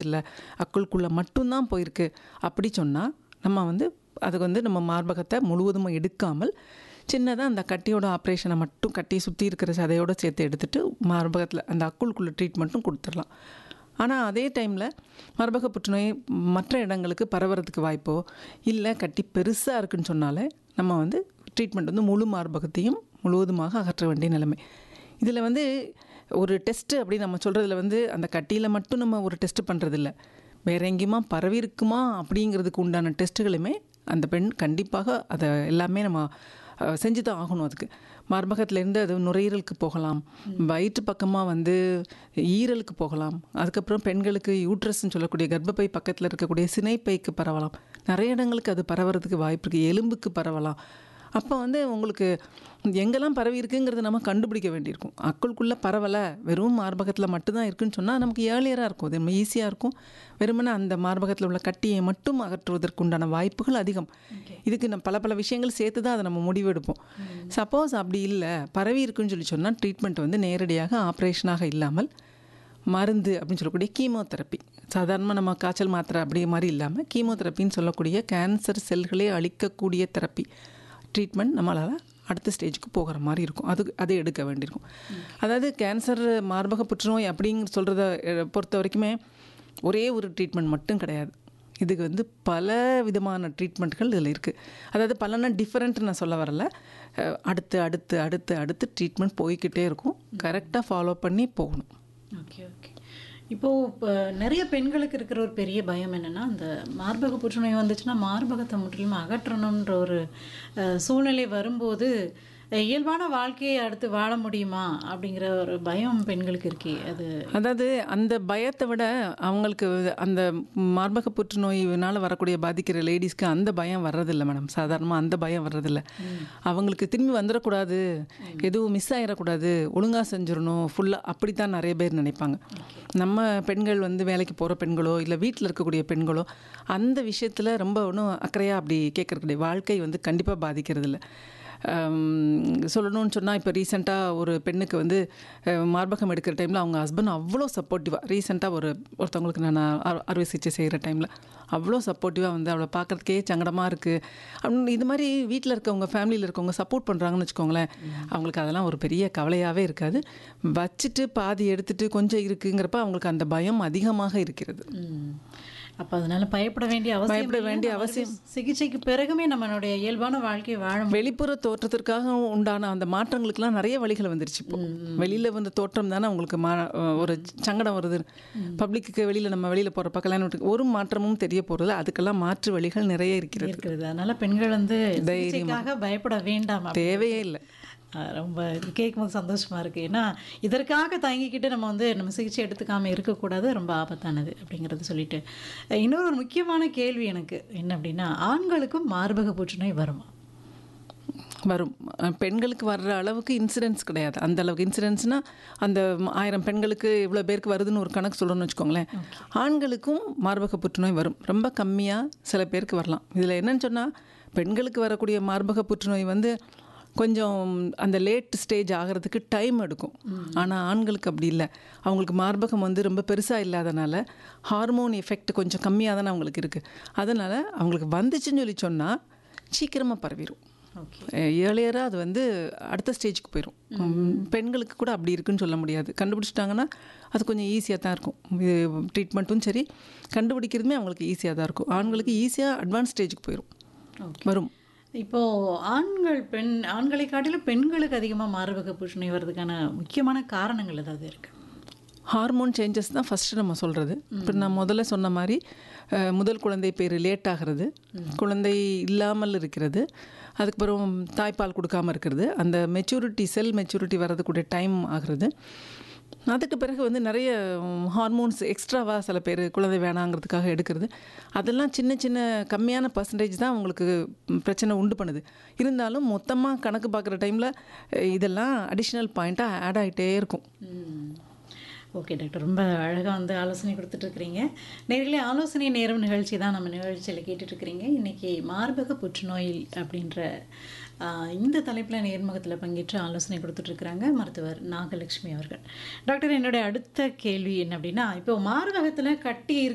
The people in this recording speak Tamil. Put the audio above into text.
இல்லை அக்குள்குள்ளே மட்டும்தான் போயிருக்கு அப்படி சொன்னால் நம்ம வந்து அதுக்கு வந்து நம்ம மார்பகத்தை முழுவதும் எடுக்காமல் சின்னதாக அந்த கட்டியோட ஆப்ரேஷனை மட்டும் கட்டி சுற்றி இருக்கிற சதையோடு சேர்த்து எடுத்துட்டு மார்பகத்தில் அந்த அக்குள்குள்ள ட்ரீட்மெண்ட்டும் கொடுத்துடலாம் ஆனால் அதே டைமில் மார்பக புற்றுநோய் மற்ற இடங்களுக்கு பரவறதுக்கு வாய்ப்போ இல்லை கட்டி பெருசாக இருக்குன்னு சொன்னாலே நம்ம வந்து ட்ரீட்மெண்ட் வந்து முழு மார்பகத்தையும் முழுவதுமாக அகற்ற வேண்டிய நிலைமை இதில் வந்து ஒரு டெஸ்ட்டு அப்படி நம்ம சொல்கிறதுல வந்து அந்த கட்டியில் மட்டும் நம்ம ஒரு டெஸ்ட்டு பண்ணுறதில்ல வேற எங்கேயுமா பரவி இருக்குமா அப்படிங்கிறதுக்கு உண்டான டெஸ்ட்டுகளுமே அந்த பெண் கண்டிப்பாக அதை எல்லாமே நம்ம அஹ், செஞ்சு தான் ஆகணும் அதுக்கு மார்பகத்திலேருந்து அது நுரையீரலுக்கு போகலாம் வயிற்று பக்கமாக வந்து ஈரலுக்கு போகலாம் அதுக்கப்புறம் பெண்களுக்கு யூட்ரஸ்ன்னு சொல்லக்கூடிய கர்ப்பப்பை பக்கத்தில் இருக்கக்கூடிய சினைப்பைக்கு பரவலாம் நிறைய இடங்களுக்கு அது பரவறதுக்கு வாய்ப்பு இருக்குது எலும்புக்கு பரவலாம் அப்போ வந்து உங்களுக்கு எங்கெல்லாம் பரவி இருக்குங்கிறத நம்ம கண்டுபிடிக்க வேண்டியிருக்கும் அக்குள்குள்ளே பரவலை வெறும் மார்பகத்தில் மட்டும்தான் இருக்குன்னு சொன்னால் நமக்கு ஏர்லியராக இருக்கும் அது நம்ம ஈஸியாக இருக்கும் வெறுமனே அந்த மார்பகத்தில் உள்ள கட்டியை மட்டும் அகற்றுவதற்கு உண்டான வாய்ப்புகள் அதிகம் இதுக்கு நம்ம பல பல விஷயங்கள் சேர்த்து தான் அதை நம்ம முடிவெடுப்போம் சப்போஸ் அப்படி இல்லை பரவி இருக்குன்னு சொல்லி சொன்னால் ட்ரீட்மெண்ட் வந்து நேரடியாக ஆப்ரேஷனாக இல்லாமல் மருந்து அப்படின்னு சொல்லக்கூடிய கீமோதெரப்பி சாதாரணமாக நம்ம காய்ச்சல் மாத்திரை அப்படி மாதிரி இல்லாமல் கீமோதெரப்பின்னு சொல்லக்கூடிய கேன்சர் செல்களே அழிக்கக்கூடிய தெரப்பி ட்ரீட்மெண்ட் நம்மளால் அடுத்த ஸ்டேஜுக்கு போகிற மாதிரி இருக்கும் அது அதை எடுக்க வேண்டியிருக்கும் அதாவது கேன்சர் மார்பக புற்றுநோய் அப்படிங்கிற சொல்கிறத பொறுத்த வரைக்குமே ஒரே ஒரு ட்ரீட்மெண்ட் மட்டும் கிடையாது இதுக்கு வந்து பல விதமான ட்ரீட்மெண்ட்கள் இதில் இருக்குது அதாவது பலனா டிஃப்ரெண்ட் நான் சொல்ல வரல அஹ், அடுத்து அடுத்து அடுத்து அடுத்து ட்ரீட்மெண்ட் போய்க்கிட்டே இருக்கும் கரெக்டாக ஃபாலோ பண்ணி போகணும் ஓகே ஓகே இப்போது இப்போ நிறைய பெண்களுக்கு இருக்கிற ஒரு பெரிய பயம் என்னென்னா அந்த மார்பக புற்றுநோய் வந்துச்சுன்னா மார்பகத்தை முற்றிலும் அகற்றணுன்ற ஒரு அஹ், சூழ்நிலை வரும்போது அஹ், இயல்பான வாழ்க்கையை அடுத்து வாழ முடியுமா அப்படிங்கிற ஒரு பயம் பெண்களுக்கு இருக்கே அது அதாவது அந்த பயத்தை விட அவங்களுக்கு அந்த மார்பக புற்றுநோயினால் வரக்கூடிய பாதிக்கிற லேடிஸ்க்கு அந்த பயம் வர்றதில்ல மேடம் சாதாரணமாக அந்த பயம் வர்றதில்ல அவங்களுக்கு திரும்பி வந்துடக்கூடாது எதுவும் மிஸ் ஆகிடக்கூடாது ஒழுங்காக செஞ்சிடணும் ஃபுல்லாக அப்படி தான் நிறைய பேர் நினைப்பாங்க நம்ம பெண்கள் வந்து வேலைக்கு போகிற பெண்களோ இல்லை வீட்டில் இருக்கக்கூடிய பெண்களோ அந்த விஷயத்தில் ரொம்ப ஒன்றும் அக்கறையாக அப்படி கேட்கறக்கூடிய வாழ்க்கை வந்து கண்டிப்பாக பாதிக்கிறது இல்லை ஆம், சொல்லணும்னு சொன்னால் இப்போ ரீசெண்டாக ஒரு பெண்ணுக்கு வந்து அஹ், மார்பகம் எடுக்கிற டைமில் அவங்க ஹஸ்பண்ட் அவ்வளோ சப்போர்ட்டிவாக ரீசெண்டாக ஒரு ஒருத்தவங்களுக்கு நான் அறு- அறுவை சிகிச்சை செய்கிற டைமில் அவ்வளோ சப்போர்ட்டிவாக வந்து அவளை பார்க்குறதுக்கே சங்கடமாக இருக்குது அப்படின்னு இது மாதிரி வீட்டில் இருக்கவங்க ஃபேமிலியில் இருக்கவங்க சப்போர்ட் பண்ணுறாங்கன்னு வச்சுக்கோங்களேன் அவங்களுக்கு அதெல்லாம் ஒரு பெரிய கவலையாகவே இருக்காது வச்சுட்டு பாதி எடுத்துட்டு கொஞ்சம் இருக்குங்கிறப்ப அவங்களுக்கு அந்த பயம் அதிகமாக இருக்கிறது அப்போ அதனால பயப்பட வேண்டிய அவசியம் பயப்பட இல்லை. வேண்டிய நம்ம அவசியம். சிகிச்சைக்கு பிறகுமே நம்மளுடைய இயல்பான வாழ்க்கையை வாழ முடியும். வெளிப்புற தோற்றத்திற்காக உண்டான அந்த மாற்றங்களுக்கெல்லாம் நிறைய வழிகள் வந்துருச்சு இப்போ வெளியில் வந்த தோற்றம் தானே உங்களுக்கு மா ஒரு சங்கடம் வருது பப்ளிக்கு வெளியில் நம்ம வெளியில் போகிறப்ப கல்யாணத்துக்கு ஒரு மாற்றமும் தெரிய போகிறது அதுக்கெல்லாம் மாற்று வழிகள் நிறைய இருக்கிறது இருக்கிறது அதனால பெண்கள் வந்து சிகிச்சைக்காக பயப்பட வேண்டாம் அப்படி. தேவையே இல்லை ஆஹ் ரொம்ப இது கேட்கும்போது சந்தோஷமா இருக்கு ஏன்னா இதற்காக தயங்கிக்கிட்டு நம்ம வந்து நம்ம சிகிச்சை எடுத்துக்காம இருக்கக்கூடாது ரொம்ப ஆபத்தானது அப்படிங்கிறது சொல்லிட்டு அஹ் இன்னொரு ஒரு முக்கியமான கேள்வி எனக்கு என்ன அப்படின்னா ஆண்களுக்கும் மார்பக புற்றுநோய் வருமா வரும் அஹ் பெண்களுக்கு வர்ற அளவுக்கு இன்சிடென்ட்ஸ் கிடையாது அந்த அளவுக்கு இன்சிடென்ட்ஸ்னால் அந்த ஆயிரம் பெண்களுக்கு இவ்வளோ பேருக்கு வருதுன்னு ஒரு கணக்கு சொல்லணும்னு வச்சுக்கோங்களேன் ஆண்களுக்கும் மார்பக புற்றுநோய் வரும் ரொம்ப கம்மியாக சில பேருக்கு வரலாம் இதில் என்னன்னு சொன்னால் பெண்களுக்கு வரக்கூடிய மார்பக புற்றுநோய் வந்து கொஞ்சம் அந்த லேட் ஸ்டேஜ் ஆகிறதுக்கு டைம் எடுக்கும் ஆனால் ஆண்களுக்கு அப்படி இல்லை அவங்களுக்கு மார்பகம் வந்து ரொம்ப பெருசாக இல்லாதனால ஹார்மோன் எஃபெக்ட் கொஞ்சம் கம்மியாக தானே அவங்களுக்கு இருக்குது அதனால் அவங்களுக்கு வந்துச்சுன்னு சொல்லி சொன்னால் சீக்கிரமாக பரவிடும் ஓகே ஏர்லியராக அது வந்து அடுத்த ஸ்டேஜுக்கு போயிடும் பெண்களுக்கு கூட அப்படி இருக்குன்னு சொல்ல முடியாது கண்டுபிடிச்சிட்டாங்கன்னா அது கொஞ்சம் ஈஸியாக தான் இருக்கும் இது ட்ரீட்மெண்ட்டும் சரி கண்டுபிடிக்கிறதுமே அவங்களுக்கு ஈஸியாக தான் இருக்கும் ஆண்களுக்கு ஈஸியாக அட்வான்ஸ் ஸ்டேஜுக்கு போயிடும் ஓகே வரும் இப்போ ஆண்கள் பெண் ஆண்களை காட்டிலும் பெண்களுக்கு அதிகமாக மார்பக புற்றுநோய் வர்றதுக்கான முக்கியமான காரணங்கள் ஏதாவது இருக்கு ஹார்மோன் சேஞ்சஸ் தான் ஃபஸ்ட்டு நம்ம சொல்கிறது இப்போ நான் முதல்ல சொன்ன மாதிரி அஹ், முதல் குழந்தை பேர் லேட் ஆகிறது குழந்தை இல்லாமல் இருக்கிறது அதுக்கப்புறம் தாய்ப்பால் கொடுக்காம இருக்கிறது அந்த மெச்சூரிட்டி செல் மெச்சூரிட்டி வர்றதுக்குடைய டைம் ஆகிறது அதுக்கு பிறகு வந்து நிறைய ஹார்மோன்ஸ் எக்ஸ்ட்ராவாக சில பேர் குழந்தை வேணாங்கிறதுக்காக எடுக்கிறது அதெல்லாம் சின்ன சின்ன கம்மியான பர்சன்டேஜ் தான் உங்களுக்கு ம், பிரச்சனை உண்டு பண்ணுது இருந்தாலும் மொத்தமாக கணக்கு பார்க்குற டைமில் இதெல்லாம் அடிஷ்னல் பாயிண்ட்டாக ஆட் ஆகிட்டே இருக்கும் ஓகே டாக்டர் ரொம்ப அழகாக வந்து ஆலோசனை கொடுத்துட்ருக்குறீங்க நேரிலே ஆலோசனை நேரம் நிகழ்ச்சி தான் நம்ம நிகழ்ச்சியில் கேட்டுட்ருக்கிறீங்க இன்றைக்கி மார்பக புற்றுநோய் அப்படின்ற ஆஹ், இந்த தலைப்பில் நேர்முகத்தில் பங்கேற்று ஆலோசனை கொடுத்துட்ருக்குறாங்க மருத்துவர் நாகலட்சுமி அவர்கள் டாக்டர் என்னுடைய அடுத்த கேள்வி என்ன அப்படின்னா இப்போ மார்பகத்தில் கட்டி